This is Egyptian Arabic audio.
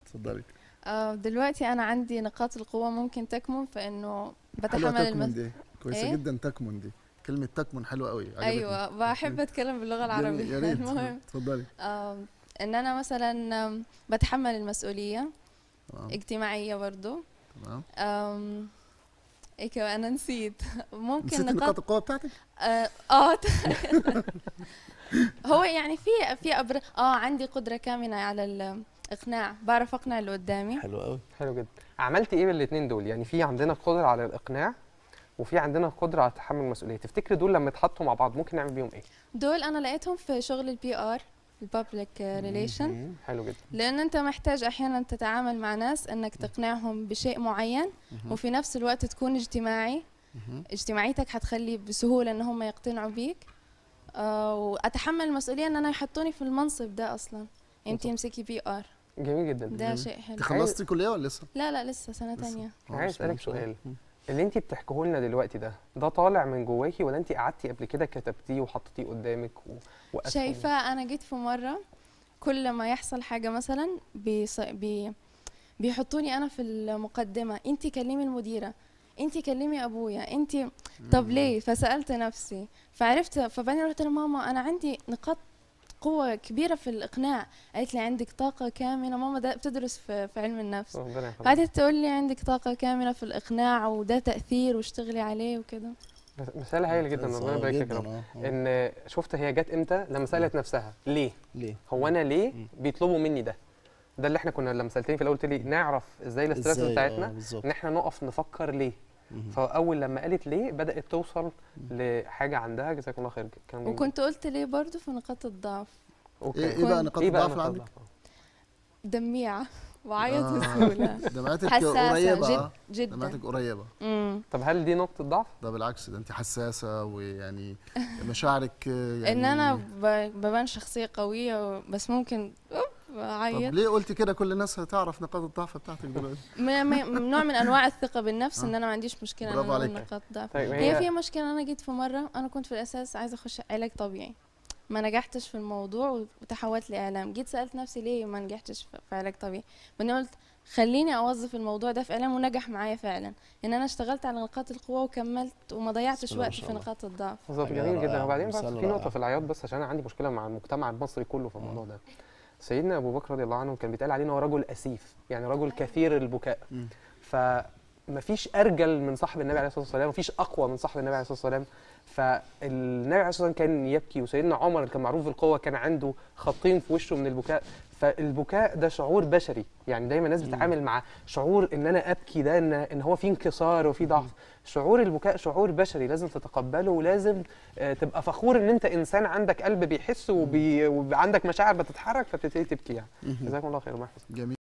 اتفضلي آه، دلوقتي انا عندي نقاط القوه ممكن تكمن في انه حلوه بتحمل تكمن المس... دي كويسه إيه؟ جدا تكمن دي كلمه تكمن حلوه قوي عجبتني. ايوه بحب اتكلم باللغه جميل، العربيه يا ريت المهم اتفضلي آم، ان انا مثلا آم، بتحمل المسؤوليه تمام اجتماعيه برضو تمام آم، ايه كمان انا نسيت ممكن نسيتي نقاط نقاط القوه بتاعتك اه آه، هو يعني في في أبر... اه عندي قدره كامنه على الاقناع بعرف اقنع اللي قدامي حلو قوي حلو جدا عملتي ايه بالاثنين دول يعني في عندنا قدره على الاقناع وفي عندنا قدره على تحمل المسؤوليه تفتكري دول لما اتحطوا مع بعض ممكن نعمل بيهم ايه دول انا لقيتهم في شغل البي ار البابليك ريليشن مم، حلو جدا لان انت محتاج احيانا تتعامل مع ناس انك تقنعهم بشيء معين وفي نفس الوقت تكون اجتماعي مهم. اجتماعيتك حتخلي بسهوله ان هم يقتنعوا بيك آه واتحمل المسؤوليه ان انا يحطوني في المنصب ده اصلا انت بالظبط. امسكي بي ار جميل جدا ده جميل. شيء حلو انت خلصتي كليه ولا لسه؟ لا لا لسه سنه لسه. تانية آه، عايز بسم الله ما اسالك شاء الله. سؤال مم. اللي انت بتحكيه لنا دلوقتي ده ده طالع من جواكي ولا انت قعدتي قبل كده كتبتيه وحطيتيه قدامك و... وقفتي شايفة أنا جيت في مرة كل ما يحصل حاجة مثلا بيص... بي... بيحطوني أنا في المقدمة أنت كلمي المديرة أنت كلمي أبويا أنت طب ليه فسألت نفسي فعرفت فبعدين قلت لماما أنا عندي نقاط قوة كبيرة في الإقناع قالت لي عندك طاقة كامنة ماما ده بتدرس في, في علم النفس ربنا يحفظك قعدت تقول لي عندك طاقة كامنة في الإقناع وده تأثير واشتغلي عليه وكده بس- مثال هايل جدا ممتاز. ربنا آه، يبارك لك يا جداً، رب آه، آه. ان شفت هي جت امتى لما سالت نفسها ليه ليه هو انا ليه مم. بيطلبوا مني ده ده اللي احنا كنا لما سالتني في الاول قلت لي نعرف ازاي الاسترس إزاي؟ آه، بتاعتنا بالظبط ان احنا نقف نفكر ليه مهم. فاول لما قالت ليه بدات توصل لحاجه عندها جزاكم الله خير كان وكنت قلت ليه برضو في نقاط الضعف اوكي ايه ايه بقى نقاط ايه بقى الضعف اللي نقاط عندك؟ الضعف؟ دميعة وعيط آه. بسهولة دمعتك حساسة قريبه جد آه. جدا دمعتك قريبه امم طب هل دي نقطه ضعف ده بالعكس ده انت حساسه ويعني مشاعرك آه، يعني ان انا ب- ببان شخصية قوية و- بس ممكن أوب طب اعيط ليه قلتي كده كل الناس هتعرف نقاط الضعف بتاعتك دلوقتي م- م- نوع من انواع الثقة بالنفس ان آه. انا ما عنديش مشكلة ان برافو انا اقول عليك. نقاط ضعف طيب هي في مشكلة انا جيت في مرة انا كنت في الاساس عايزة اخش علاج طبيعي ما نجحتش في الموضوع وتحولت لاعلام جيت سالت نفسي ليه ما نجحتش في في علاج طبيعي بعدين قلت خليني اوظف الموضوع ده في اعلام ونجح معايا فعلا ان انا اشتغلت على نقاط القوه وكملت وما ضيعتش بسم الله ما وقت شاء في الله. نقاط الضعف بالظبط حاجة جميل جدا رائعة، وبعدين بس مثال في نقطه رائع. في العياط بس عشان انا عندي مشكله مع المجتمع المصري كله في الموضوع ده سيدنا ابو بكر رضي الله عنه كان بيتقال عليه ان هو رجل اسيف يعني رجل كثير البكاء مم. فمفيش ارجل من صاحب النبي عليه الصلاه والسلام مفيش اقوى من صاحب النبي عليه الصلاه والسلام فالنبي عليه الصلاه والسلام كان يبكي وسيدنا عمر اللي كان معروف بالقوه كان عنده خطين في وشه من البكاء فالبكاء ده شعور بشري يعني دايما الناس بتتعامل مع شعور ان انا ابكي ده ان ان هو في انكسار وفي ضعف شعور البكاء شعور بشري لازم تتقبله ولازم آه، تبقى فخور ان انت انسان عندك قلب بيحس وبي- وعندك مشاعر بتتحرك فبتبتدي تبكي يعني مهم. جزاكم الله خير وما يحفظك. جميل